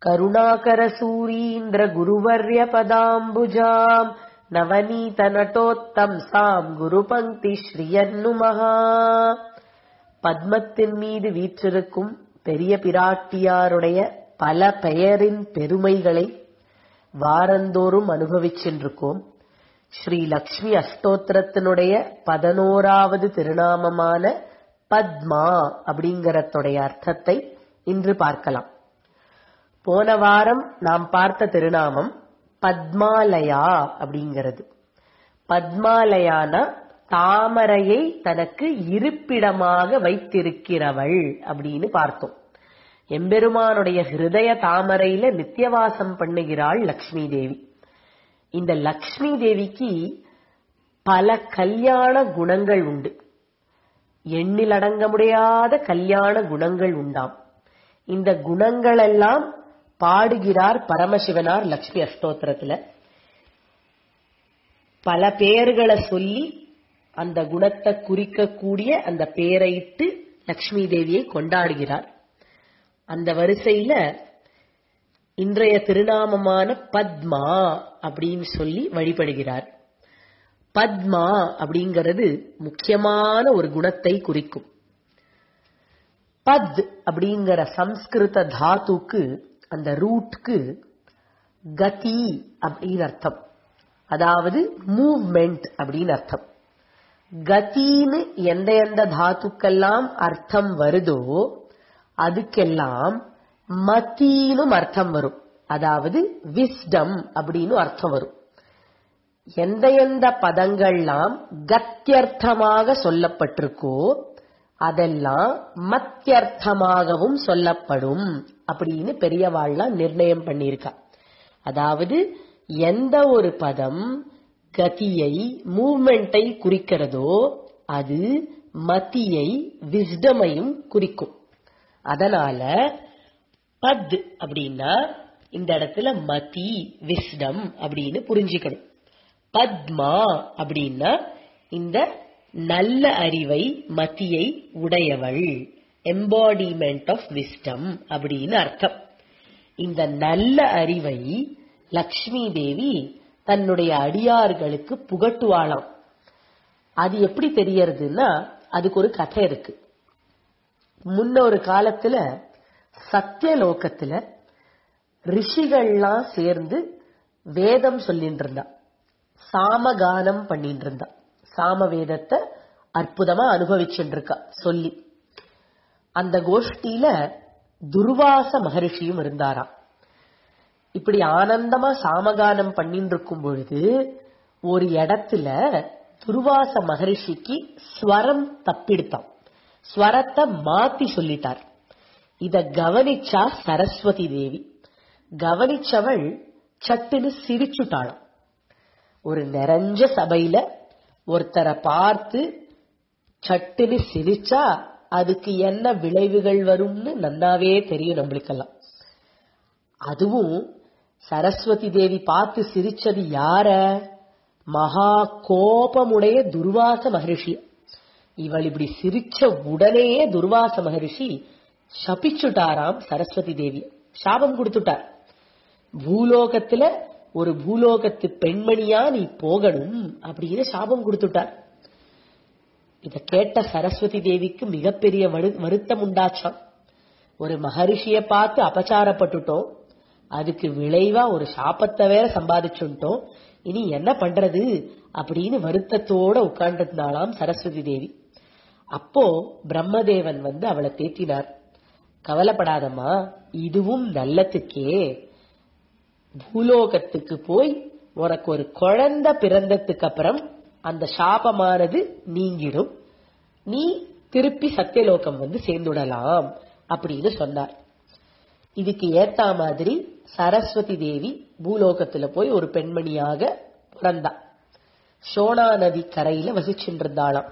கருணாகரசூரீந்திர குருவர்ய பதாம்புஜாம் நவநீத நட்டோத்தம்சாம் குரு பங்கி ஸ்ரீயன்னுமஹா பத்மத்தின் மீது வீற்றிருக்கும் பெரிய பிராட்டியாருடைய பல பெயரின் பெருமைகளை வாரந்தோறும் அனுபவிச்சென்றிருக்கோம் ஸ்ரீ லக்ஷ்மி அஷ்டோத்திரத்தினுடைய பதினோராவது திருநாமமான பத்மா அப்படிங்கறதுடைய அர்த்தத்தை இன்று பார்க்கலாம் போன வாரம் நாம் பார்த்த திருநாமம் பத்மாலயா அப்படிங்கிறது பத்மாலயான தாமரையை தனக்கு இருப்பிடமாக வைத்திருக்கிறவள் அப்படின்னு பார்த்தோம் எம்பெருமானுடைய ஹிருதய தாமரையில நித்தியவாசம் பண்ணுகிறாள் லக்ஷ்மி தேவி இந்த லக்ஷ்மி தேவிக்கு பல கல்யாண குணங்கள் உண்டு எண்ணில் அடங்க முடியாத கல்யாண குணங்கள் உண்டாம் இந்த குணங்கள் எல்லாம் பாடுகிறார் பரமசிவனார் லக்ஷ்மி அஷ்டோத்திரத்துல பல பெயர்களை சொல்லி அந்த குணத்தை குறிக்கக்கூடிய அந்த பெயரையிட்டு லக்ஷ்மி தேவியை கொண்டாடுகிறார் அந்த வரிசையில இன்றைய திருநாமமான பத்மா அப்படின்னு சொல்லி வழிபடுகிறார் பத்மா அப்படிங்கிறது முக்கியமான ஒரு குணத்தை குறிக்கும் பத் அப்படிங்கிற சம்ஸ்கிருத தாத்துக்கு அந்த ரூட்க்கு கதி அப்படின்னு அர்த்தம் அதாவது மூவ்மெண்ட் அப்படின்னு அர்த்தம் கத்தின்னு எந்த எந்த தாத்துக்கெல்லாம் அர்த்தம் வருதோ அதுக்கெல்லாம் மத்தினும் அர்த்தம் வரும் அதாவது விஸ்டம் அப்படின்னு அர்த்தம் வரும் எந்த எந்த பதங்கள்லாம் கத்தியர்த்தமாக சொல்லப்பட்டிருக்கோ அதெல்லாம் மத்தியர்த்தமாகவும் சொல்லப்படும் அப்படின்னு பெரியவாள்லாம் நிர்ணயம் பண்ணியிருக்கா அதாவது எந்த ஒரு பதம் கதியை மூவ்மெண்டை குறிக்கிறதோ அது மத்தியை விஸ்டமையும் குறிக்கும் அதனால பத் அப்படின்னா இந்த இடத்துல மதி விஸ்டம் அப்படின்னு புரிஞ்சுக்கணும் பத்மா அப்படின்னா இந்த நல்ல அறிவை மத்தியை உடையவள் எம்பாடிமெண்ட் ஆஃப் விஸ்டம் அப்படின்னு அர்த்தம் இந்த நல்ல அறிவை லக்ஷ்மி தேவி தன்னுடைய அடியார்களுக்கு புகட்டுவாளாம் அது எப்படி தெரியறதுன்னா அதுக்கு ஒரு கதை இருக்கு முன்ன ஒரு காலத்துல சத்தியலோகத்துல ரிஷிகள்லாம் சேர்ந்து வேதம் சொல்லிட்டு இருந்தா சாமகானம் பண்ணிட்டு இருந்தா சாம வேதத்தை அற்புதமா அனுபவிச்சுட்டு இருக்கா சொல்லி அந்த கோஷ்டியில துர்வாச மகரிஷியும் இருந்தாராம் இப்படி ஆனந்தமா சாமகானம் பண்ணிட்டு இருக்கும் பொழுது ஒரு இடத்துல துர்வாச மகரிஷிக்கு ஸ்வரம் தப்பிடுத்தான் ஸ்வரத்தை மாத்தி சொல்லிட்டார் இத கவனிச்சா சரஸ்வதி தேவி கவனிச்சவள் சட்டுன்னு சிரிச்சுட்டாளாம் ஒரு நிறைஞ்ச சபையில ஒருத்தரை பார்த்து சட்டுன்னு சிரிச்சா அதுக்கு என்ன விளைவுகள் வரும்னு நன்னாவே தெரியும் நம்மளுக்கெல்லாம் அதுவும் சரஸ்வதி தேவி பார்த்து சிரிச்சது யார மகா கோபமுடைய துர்வாச மகரிஷி இவள் இப்படி சிரிச்ச உடனேயே துர்வாச மகரிஷி சபிச்சுட்டாராம் சரஸ்வதி தேவி சாபம் கொடுத்துட்டார் பூலோகத்துல ஒரு பூலோகத்து பெண்மணியா நீ போகணும் அப்படின்னு சாபம் கொடுத்துட்டார் இத கேட்ட சரஸ்வதி தேவிக்கு மிகப்பெரிய வருத்தம் உண்டாச்சாம் ஒரு மகரிஷிய பார்த்து அபச்சாரப்பட்டுட்டோம் அதுக்கு விளைவா ஒரு சாபத்தை வேற சம்பாதிச்சுட்டோம் இனி என்ன பண்றது அப்படின்னு வருத்தத்தோட உட்கார்ந்திருந்தாளாம் சரஸ்வதி தேவி அப்போ பிரம்மதேவன் வந்து அவளை தேத்தினார் கவலைப்படாதம்மா இதுவும் நல்லத்துக்கே பூலோகத்துக்கு போய் உனக்கு ஒரு குழந்தை பிறந்ததுக்கு அப்புறம் அந்த சாபமானது நீங்கிடும் நீ திருப்பி சத்தியலோகம் வந்து சேர்ந்துடலாம் அப்படின்னு சொன்னார் இதுக்கு ஏத்த மாதிரி சரஸ்வதி தேவி பூலோகத்துல போய் ஒரு பெண்மணியாக பிறந்தா சோனா நதி கரையில வசிச்சுட்டு இருந்தாளாம்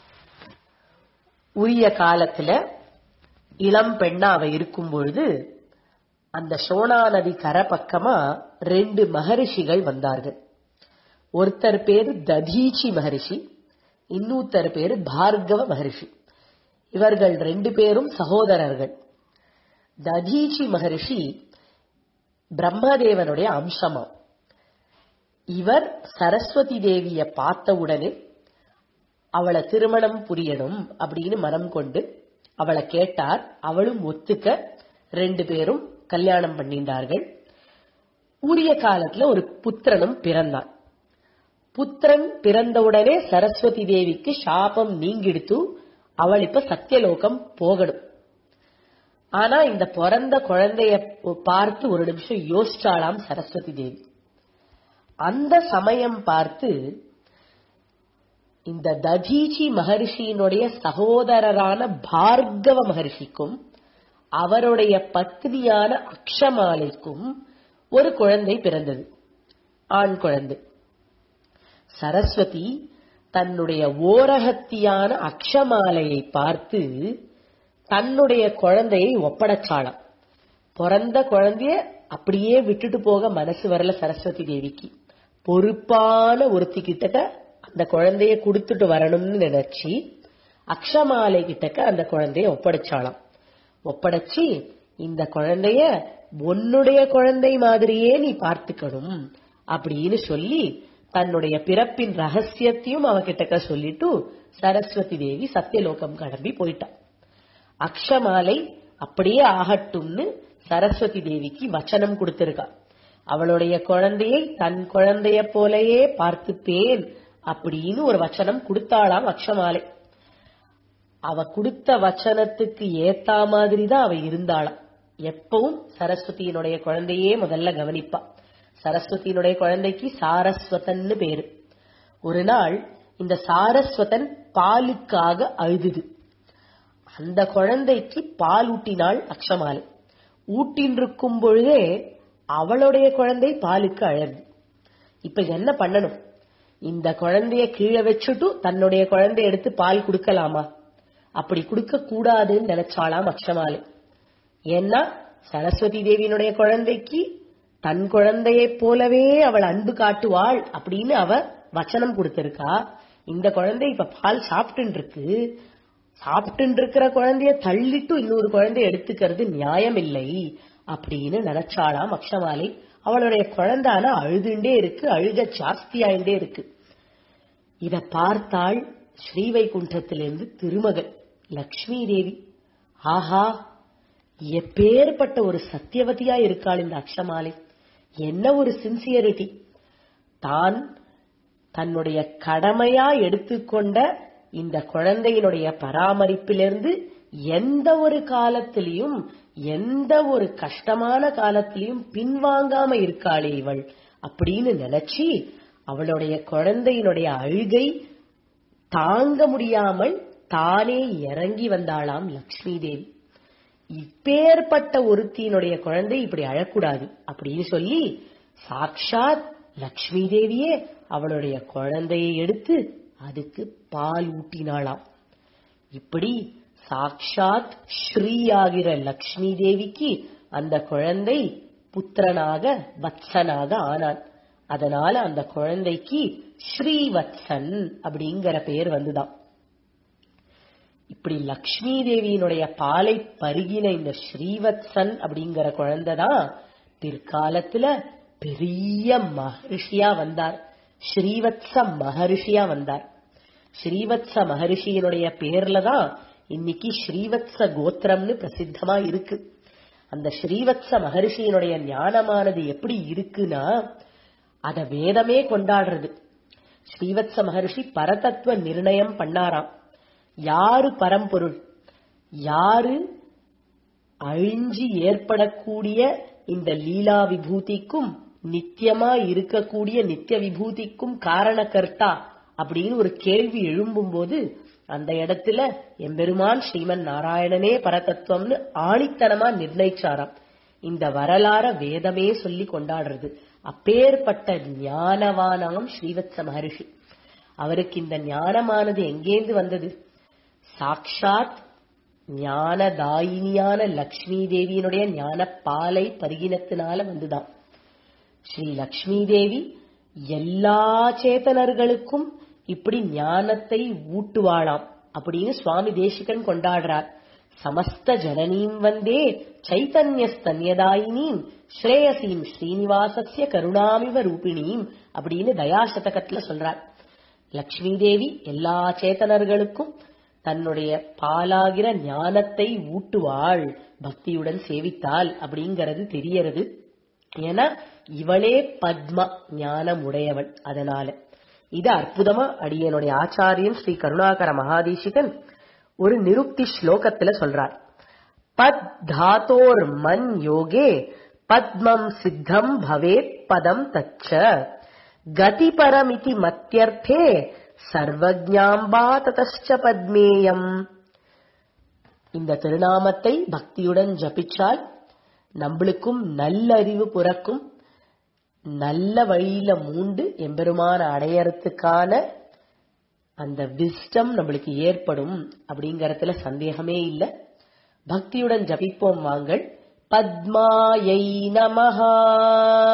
உரிய காலத்துல இளம் பெண்ணா அவ இருக்கும் பொழுது அந்த சோனா நதி கரை பக்கமா ரெண்டு மகரிஷிகள் வந்தார்கள் ஒருத்தர் பேரு ததீச்சி மகரிஷி இன்னொருத்தர் பேரு பார்கவ மகரிஷி இவர்கள் ரெண்டு பேரும் சகோதரர்கள் ததீச்சி மகரிஷி பிரம்மதேவனுடைய அம்சமா இவர் சரஸ்வதி தேவிய பார்த்த உடனே அவளை திருமணம் புரியணும் அப்படின்னு மனம் கொண்டு அவளை கேட்டார் அவளும் ஒத்துக்க ரெண்டு பேரும் கல்யாணம் பண்ணிண்டார்கள் உரிய காலத்துல ஒரு புத்திரனும் பிறந்தான் புத்திரன் பிறந்தவுடனே சரஸ்வதி தேவிக்கு சாபம் நீங்கிடுத்து அவள் இப்ப சத்தியலோகம் போகணும் ஆனா இந்த பிறந்த குழந்தைய பார்த்து ஒரு நிமிஷம் யோசிச்சாலாம் சரஸ்வதி தேவி அந்த சமயம் பார்த்து இந்த ததீச்சி மகர்ஷியினுடைய சகோதரரான பார்கவ மகர்ஷிக்கும் அவருடைய பத்னியான அக்ஷமாலைக்கும் ஒரு குழந்தை பிறந்தது ஆண் குழந்தை சரஸ்வதி தன்னுடைய ஓரகத்தியான அக்ஷமாலையை பார்த்து தன்னுடைய குழந்தையை ஒப்படைச்சாளாம் பிறந்த குழந்தைய அப்படியே விட்டுட்டு போக மனசு வரல சரஸ்வதி தேவிக்கு பொறுப்பான ஒருத்தி கிட்டக்க அந்த குழந்தைய கொடுத்துட்டு வரணும்னு நினைச்சு அக்ஷமாலை கிட்டக்க அந்த குழந்தைய ஒப்படைச்சாளாம் ஒப்படைச்சு இந்த குழந்தைய உன்னுடைய குழந்தை மாதிரியே நீ பார்த்துக்கணும் அப்படின்னு சொல்லி தன்னுடைய பிறப்பின் ரகசியத்தையும் அவகிட்டக்க சொல்லிட்டு சரஸ்வதி தேவி சத்தியலோகம் கடம்பி போயிட்டான் அக்ஷமாலை அப்படியே ஆகட்டும்னு சரஸ்வதி தேவிக்கு வச்சனம் கொடுத்திருக்கா அவளுடைய குழந்தையை தன் குழந்தைய போலயே பார்த்துப்பேன் அப்படின்னு ஒரு வச்சனம் கொடுத்தாளாம் அக்ஷமாலை அவ கொடுத்த வச்சனத்துக்கு ஏத்தா மாதிரி தான் அவ இருந்தாளாம் எப்பவும் சரஸ்வதியினுடைய குழந்தையே முதல்ல கவனிப்பா சரஸ்வதியினுடைய குழந்தைக்கு சாரஸ்வதன்னு பேரு ஒரு நாள் இந்த சாரஸ்வதன் பாலுக்காக அழுதுது அந்த குழந்தைக்கு பால் ஊட்டினாள் அக்ஷமாலை ஊட்டின்றிருக்கும் பொழுதே அவளுடைய குழந்தை பாலுக்கு அழகு இப்ப என்ன பண்ணணும் இந்த குழந்தைய கீழே வச்சுட்டு தன்னுடைய குழந்தைய எடுத்து பால் கொடுக்கலாமா அப்படி கொடுக்க கூடாதுன்னு நினைச்சாலாம் அக்ஷமாலை ஏன்னா சரஸ்வதி தேவியினுடைய குழந்தைக்கு தன் குழந்தையைப் போலவே அவள் அன்பு காட்டுவாள் அப்படின்னு அவ வச்சனம் கொடுத்திருக்கா இந்த குழந்தை இப்ப பால் சாப்பிட்டு இருக்கு சாப்பிட்டு இருக்கிற குழந்தைய தள்ளிட்டு இன்னொரு குழந்தைய எடுத்துக்கிறது நியாயம் இல்லை அப்படின்னு நினைச்சாளாம் அக்ஷமாலை அவளுடைய குழந்தை ஆனா அழுதுண்டே இருக்கு அழுக ஜாஸ்தியாயிண்டே இருக்கு இத பார்த்தாள் ஸ்ரீவைகுண்டத்திலிருந்து திருமகள் லக்ஷ்மி தேவி ஆஹா எப்பேற்பட்ட ஒரு சத்தியவதியா இருக்காள் இந்த அக்ஷமாலை என்ன ஒரு சின்சியரிட்டி தான் தன்னுடைய கடமையா எடுத்துக்கொண்ட இந்த குழந்தையினுடைய பராமரிப்பிலிருந்து எந்த ஒரு காலத்திலையும் எந்த ஒரு கஷ்டமான காலத்திலையும் பின்வாங்காம இருக்காளே இவள் அப்படின்னு நினைச்சு அவளுடைய குழந்தையினுடைய அழுகை தாங்க முடியாமல் தானே இறங்கி வந்தாளாம் லக்ஷ்மி தேவி இப்பேற்பட்ட ஒருத்தியினுடைய குழந்தை இப்படி அழக்கூடாது அப்படின்னு சொல்லி சாக்ஷாத் லக்ஷ்மி தேவியே அவளுடைய குழந்தையை எடுத்து அதுக்கு பால் ஊட்டினாளாம் இப்படி சாக்ஷாத் ஸ்ரீயாகிற லக்ஷ்மி தேவிக்கு அந்த குழந்தை புத்திரனாக வத்சனாக ஆனான் அதனால அந்த குழந்தைக்கு ஸ்ரீவத்சன் அப்படிங்கிற பெயர் வந்துதான் இப்படி லக்ஷ்மி தேவியினுடைய பாலை பருகின இந்த ஸ்ரீவத்சன் அப்படிங்கிற குழந்தை தான் பிற்காலத்துல பெரிய மகர்ஷியா வந்தார் ஸ்ரீவத்ச மகர்ஷியா வந்தார் ஸ்ரீவத்ச மகர்ஷியினுடைய பேர்ல தான் இன்னைக்கு ஸ்ரீவத்ச கோத்திரம்னு பிரசித்தமா இருக்கு அந்த ஸ்ரீவத்ச மகர்ஷியினுடைய ஞானமானது எப்படி இருக்குன்னா அத வேதமே கொண்டாடுறது ஸ்ரீவத்ச மகர்ஷி பரதத்துவ நிர்ணயம் பண்ணாராம் யாரு பரம்பொருள் யாரு அழிஞ்சி ஏற்படக்கூடிய இந்த லீலா விபூதிக்கும் நித்தியமா இருக்கக்கூடிய நித்திய விபூதிக்கும் காரணகர்த்தா அப்படின்னு ஒரு கேள்வி எழும்பும் போது அந்த இடத்துல எம்பெருமான் ஸ்ரீமன் நாராயணனே பரதத்துவம்னு ஆணித்தனமா நிர்ணயிச்சாராம் இந்த வரலாற வேதமே சொல்லி கொண்டாடுறது அப்பேற்பட்ட ஞானவானாம் ஸ்ரீவத்ச மகர்ஷி அவருக்கு இந்த ஞானமானது எங்கேந்து வந்தது சாக்ஷாத் ஞானதாயினியான லக்ஷ்மி தேவியினுடைய ஞான பாலை பருகினத்தினால வந்துதான் ஸ்ரீ லக்ஷ்மி தேவி எல்லா சேத்தனர்களுக்கும் இப்படி ஞானத்தை ஊட்டுவாளாம் அப்படின்னு சுவாமி தேசிகன் கொண்டாடுறார் சமஸ்த ஜனனீம் வந்தே சைத்தன்யஸ்தன்யதாயினீம் ஸ்ரேயசீம் ஸ்ரீனிவாசஸ்ய கருணாமிவ ரூபிணீம் அப்படின்னு தயாசதகத்துல சொல்றார் லக்ஷ்மி தேவி எல்லா சேத்தனர்களுக்கும் தன்னுடைய பாலாகிற ஞானத்தை ஊட்டுவாள் பக்தியுடன் சேவித்தாள் அப்படிங்கிறது தெரியறது ஏன்னா இவளே பத்மா ஞானம் உடையவள் அதனால இது அற்புதமா அடியனுடைய ஆச்சாரியன் ஸ்ரீ கருணாகர மகாதேசிகன் ஒரு நிருக்தி ஸ்லோகத்துல சொல்றார் பத் தாத்தோர் மன் யோகே பத்மம் சித்தம் பவேத் பதம் தச்ச கதிபரமிதி மத்தியர்த்தே சர்வஜாம்பா ததச்ச பத்மேயம் இந்த திருநாமத்தை பக்தியுடன் ஜபிச்சால் நம்மளுக்கும் நல்லறிவு பிறக்கும் நல்ல வழியில மூண்டு எம்பெருமான அடையறதுக்கான அந்த விஸ்டம் நம்மளுக்கு ஏற்படும் அப்படிங்கறதுல சந்தேகமே இல்லை பக்தியுடன் ஜபிப்போம் வாங்கள் பத்மாயை நமஹா